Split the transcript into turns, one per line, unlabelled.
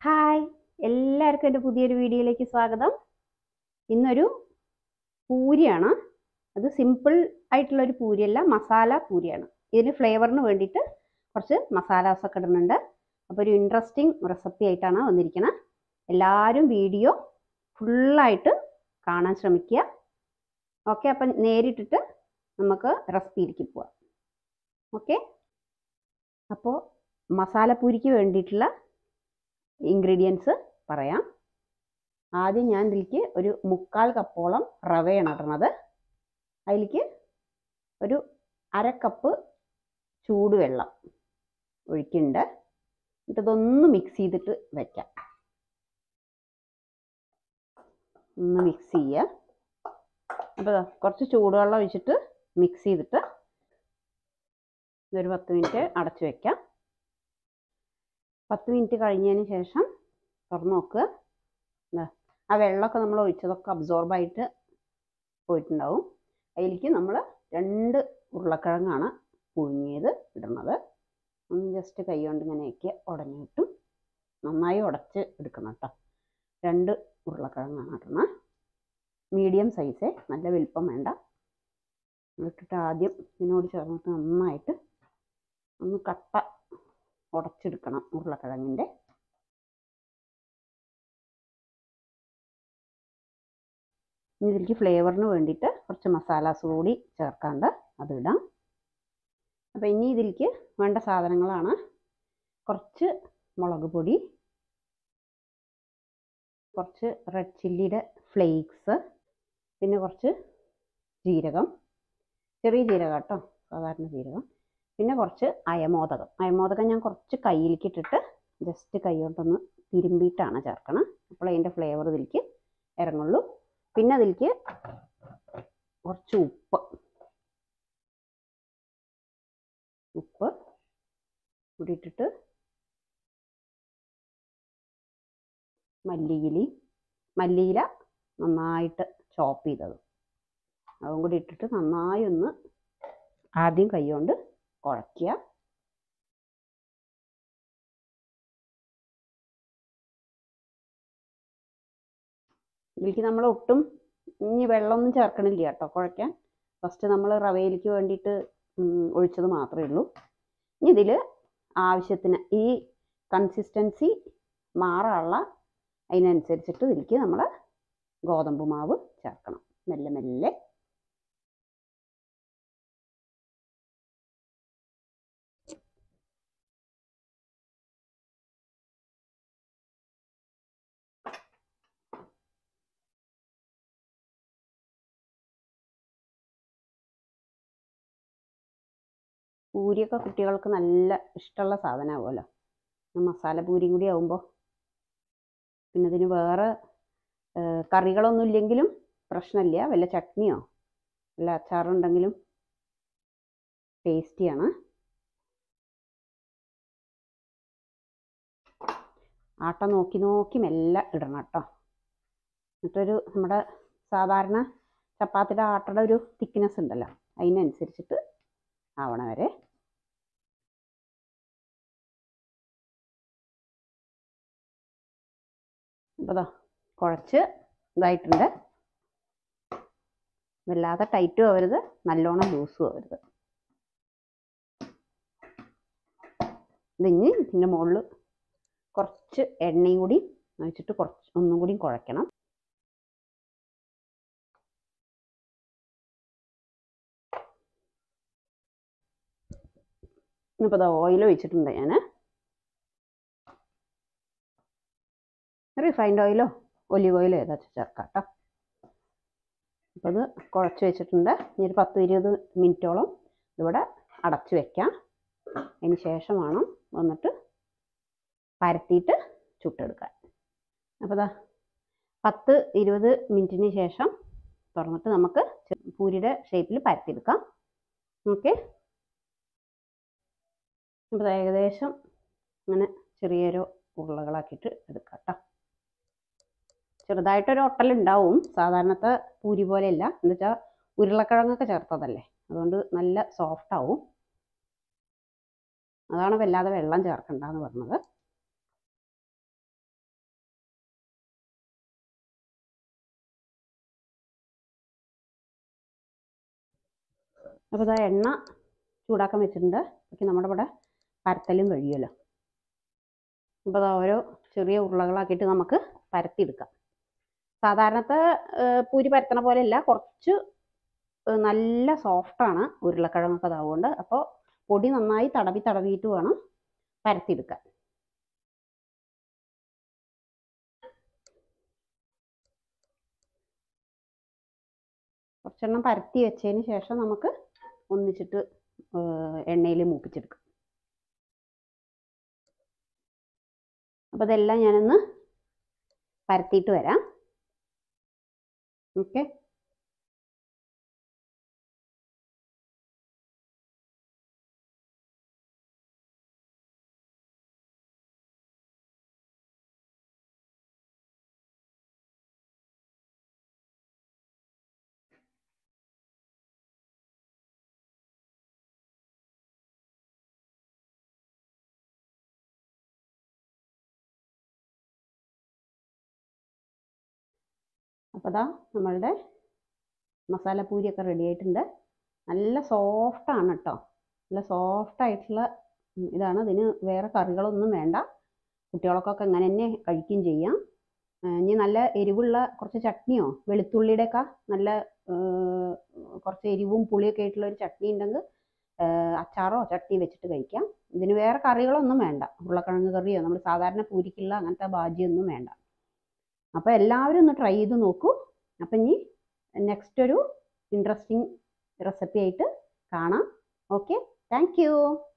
hi എല്ലാവർക്കും എൻ്റെ പുതിയൊരു വീഡിയോയിലേക്ക് സ്വാഗതം ഇന്നൊരു പൂരിയാണ് അത് സിമ്പിൾ ആയിട്ടുള്ള ഒരു പൂരിയല്ല മസാല പൂരിയാണ് ഇതിന് ഫ്ലേവറിന് വേണ്ടിയിട്ട് കുറച്ച് മസാലാസ് ഒക്കെ ഇടുന്നുണ്ട് അപ്പോൾ ഒരു ഇൻട്രസ്റ്റിംഗ് റെസിപ്പി ആയിട്ടാണ് വന്നിരിക്കുന്നത് എല്ലാവരും വീഡിയോ ഫുള്ളായിട്ട് കാണാൻ ശ്രമിക്കുക ഓക്കെ അപ്പം നേരിട്ടിട്ട് നമുക്ക് റെസിപ്പിയിലേക്ക് പോവാം ഓക്കെ അപ്പോൾ മസാലപ്പൂരിക്ക് വേണ്ടിയിട്ടുള്ള ഇൻഗ്രീഡിയൻസ് പറയാം ആദ്യം ഞാൻ ഇതിലേക്ക് ഒരു മുക്കാൽ കപ്പോളം റവയാണ് ഇടുന്നത് അതിലേക്ക് ഒരു അര കപ്പ് ചൂടുവെള്ളം ഒഴിക്കുന്നുണ്ട് എന്നിട്ട് ഇതൊന്ന് മിക്സ് ചെയ്തിട്ട് വെക്കാം ഒന്ന് മിക്സ് ചെയ്യുക അപ്പോൾ കുറച്ച് ചൂടുവെള്ളം ഒഴിച്ചിട്ട് മിക്സ് ചെയ്തിട്ട് ഇതൊരു പത്ത് മിനിറ്റ് അടച്ചു വെക്കാം പത്ത് മിനിറ്റ് കഴിഞ്ഞതിന് ശേഷം തുറന്ന് നോക്കുക ആ വെള്ളമൊക്കെ നമ്മൾ ഒഴിച്ചതൊക്കെ അബ്സോർബായിട്ട് പോയിട്ടുണ്ടാവും അതിലേക്ക് നമ്മൾ രണ്ട് ഉരുളക്കിഴങ്ങാണ് പുഴുങ്ങിയത് ഇടുന്നത് ഒന്ന് ജസ്റ്റ് കൈ കൊണ്ട് ഇങ്ങനെയൊക്കെ ഉടഞ്ഞു കിട്ടും നന്നായി ഉടച്ച് എടുക്കണം കേട്ടോ രണ്ട് ഉരുളക്കിഴങ്ങാണ് ഇടുന്നത് മീഡിയം സൈസേ നല്ല വലിപ്പം വേണ്ട ഇട്ടിട്ട് ആദ്യം ഇതിനോട് ചേർന്നിട്ട് നന്നായിട്ട് ഒന്ന് കട്ട ഉടച്ചെടുക്കണം ഉരുളക്കിഴങ്ങിൻ്റെ ഇനി ഇതിലേക്ക് ഫ്ലേവറിന് വേണ്ടിയിട്ട് കുറച്ച് മസാലാസ് കൂടി ചേർക്കാണ്ട് അത് ഇടാം അപ്പോൾ ഇനി ഇതിലേക്ക് വേണ്ട സാധനങ്ങളാണ് കുറച്ച് മുളക് പൊടി കുറച്ച് റെഡ് ചില്ലിയുടെ ഫ്ലേക്സ് പിന്നെ കുറച്ച് ജീരകം ചെറിയ ജീരകം കേട്ടോ സാധാരണ ജീരകം പിന്നെ കുറച്ച് അയമോദകം അയമോദകം ഞാൻ കുറച്ച് കയ്യിലേക്ക് ഇട്ടിട്ട് ജസ്റ്റ് കൈ കൊണ്ടൊന്ന് തിരുമ്പിയിട്ടാണ് ചേർക്കണം അപ്പോൾ അതിൻ്റെ ഫ്ലേവർ ഇതിലേക്ക് ഇറങ്ങുള്ളൂ പിന്നെ അതിലേക്ക് കുറച്ച് ഉപ്പ് ഉപ്പ് കൂടി ഇട്ടിട്ട് മല്ലിയിലി മല്ലിയില നന്നായിട്ട് ചോപ്പ് ചെയ്തത് അതും കൂടി ഇട്ടിട്ട് നന്നായി ഒന്ന് ആദ്യം കൈ കൊണ്ട് കുഴയ്ക്കുക ഇതിലേക്ക് നമ്മൾ ഒട്ടും ഇനി വെള്ളമൊന്നും ചേർക്കണില്ല കേട്ടോ കുഴയ്ക്കാൻ ഫസ്റ്റ് നമ്മൾ റവയിലേക്ക് വേണ്ടിയിട്ട് ഒഴിച്ചത് മാത്രമേ ഉള്ളൂ ഇനി ഇതിൽ ആവശ്യത്തിന് ഈ കൺസിസ്റ്റൻസി മാറാനുള്ള അതിനനുസരിച്ചിട്ട് ഇതിലേക്ക് നമ്മൾ ഗോതമ്പ് മാവ് ചേർക്കണം മെല്ലെ മെല്ലെ പൂരിയൊക്കെ കുട്ടികൾക്ക് നല്ല ഇഷ്ടമുള്ള സാധനമാവുമല്ലോ മസാല പൂരിയും കൂടി ആവുമ്പോൾ പിന്നെ ഇതിന് വേറെ കറികളൊന്നും ഇല്ലെങ്കിലും പ്രശ്നമില്ല വല്ല ചട്നിയോ വല്ല അച്ചാറുണ്ടെങ്കിലും ടേസ്റ്റിയാണ് ആട്ട നോക്കി നോക്കി മെല്ലെ ഇടണം കേട്ടോ എന്നിട്ടൊരു നമ്മുടെ സാധാരണ ചപ്പാത്തിയുടെ ആട്ടയുടെ ഒരു തിക്നെസ് ഉണ്ടല്ലോ അതിനനുസരിച്ചിട്ട് ആവണ വരെ അപ്പോൾ കുഴച്ച് ഇതായിട്ടുണ്ട് വല്ലാതെ ടൈറ്റും ആവരുത് നല്ലോണം ലൂസും ആവരുത് ഇതിഞ്ഞ് ഇതിൻ്റെ മുകളിൽ കുറച്ച് എണ്ണയും കൂടി ഒഴിച്ചിട്ട് കുറച്ച് ഒന്നും കൂടി കുഴയ്ക്കണം ഇപ്പോൾ ഇതാ ഓയിൽ ഒഴിച്ചിട്ടുണ്ട് ഞാൻ റിഫൈൻഡ് ഓയിലോ ഒലിവ് ഓയിലോ ഏതാ ചേർക്കാം കേട്ടോ അപ്പോൾ അത് കുഴച്ച് വെച്ചിട്ടുണ്ട് ഇനി ഒരു പത്ത് ഇരുപത് മിനിറ്റോളം ഇവിടെ അടച്ച് വെക്കാം അതിന് ശേഷം വേണം വന്നിട്ട് പരത്തിയിട്ട് ചുട്ടെടുക്കാൻ അപ്പോൾ ഇതാ പത്ത് ഇരുപത് മിനിറ്റിന് ശേഷം തുറന്നിട്ട് നമുക്ക് പൂരിയുടെ ഷേപ്പിൽ പരത്തിയെടുക്കാം ഓക്കെ അപ്പോൾ ഏകദേശം ഇങ്ങനെ ചെറിയൊരു ഉരുളകളാക്കിയിട്ട് എടുക്കാം കേട്ടോ ചെറുതായിട്ടൊരു ഒട്ടലുണ്ടാവും സാധാരണത്തെ പൂരി പോലെയല്ല എന്ന് വെച്ചാൽ ഉരുളക്കിഴങ്ങൊക്കെ ചേർത്തതല്ലേ അതുകൊണ്ട് നല്ല സോഫ്റ്റ് ആവും അതാണ് വല്ലാതെ വെള്ളം ചേർക്കണ്ടെന്ന് പറഞ്ഞത് അപ്പോൾ ഇതാ എണ്ണ ചൂടാക്കാൻ വെച്ചിട്ടുണ്ട് അപ്പോൾ നമ്മുടെ ഇവിടെ പരത്തലും കഴിയുമല്ലോ അപ്പോൾ ഇതാ ഓരോ ചെറിയ ഉരുളകളാക്കിയിട്ട് നമുക്ക് പരത്തിയെടുക്കാം സാധാരണത്തെ ഏഹ്, പൂരി പരത്തണ പോലെയല്ല കുറച്ച് ഏഹ്, നല്ല സോഫ്റ്റാണ് ഉരുളക്കിഴങ്ങൊക്കെ അതാവുകൊണ്ട് അപ്പോൾ പൊടി നന്നായി തടവി തടവിയിട്ട് വേണം പരത്തിയെടുക്കാൻ കുറച്ചെണ്ണം പരത്തി വെച്ചതിന് ശേഷം നമുക്ക് ഒന്നിച്ചിട്ട് എണ്ണയിൽ മൂപ്പിച്ചെടുക്കാം അപ്പോൾ ഇതെല്ലാം ഞാനൊന്ന് പരത്തിയിട്ട് വരാം ഓക്കെ അപ്പോൾ ദാ നമ്മളുടെ മസാലപ്പൂരിയൊക്കെ റെഡി ആയിട്ടുണ്ട് നല്ല സോഫ്റ്റാണ് കേട്ടോ നല്ല സോഫ്റ്റ് ആയിട്ടുള്ള ഉം, ഇതാണ് ഇതിന് വേറെ കറികളൊന്നും വേണ്ട കുട്ടികൾക്കൊക്കെ ഇങ്ങനെ തന്നെ കഴിക്കുകയും ചെയ്യാം ആ, ഇനി നല്ല എരിവുള്ള കുറച്ച് ചട്നിയോ വെളുത്തുള്ളിയുടെ ഒക്കെ നല്ല ആ, കുറച്ച് എരിവും പുളിയൊക്കെ ആയിട്ടുള്ള ഒരു ചട്നി ഉണ്ടെങ്കിൽ ആ, അച്ചാറോ ചട്നി വെച്ചിട്ട് കഴിക്കാം ഇതിന് വേറെ കറികളൊന്നും വേണ്ട ഉരുളക്കിഴങ്ങ് കറിയോ നമ്മൾ സാധാരണ പൂരിക്കുള്ള അങ്ങനത്തെ ബാജിയൊന്നും വേണ്ട അപ്പോൾ എല്ലാവരും ഒന്ന് ട്രൈ ചെയ്ത് നോക്കൂ അപ്പം ഇനി നെക്സ്റ്റ് ഒരു ഇൻട്രസ്റ്റിംഗ് റെസിപ്പി ആയിട്ട് കാണാം ഓക്കെ താങ്ക് യു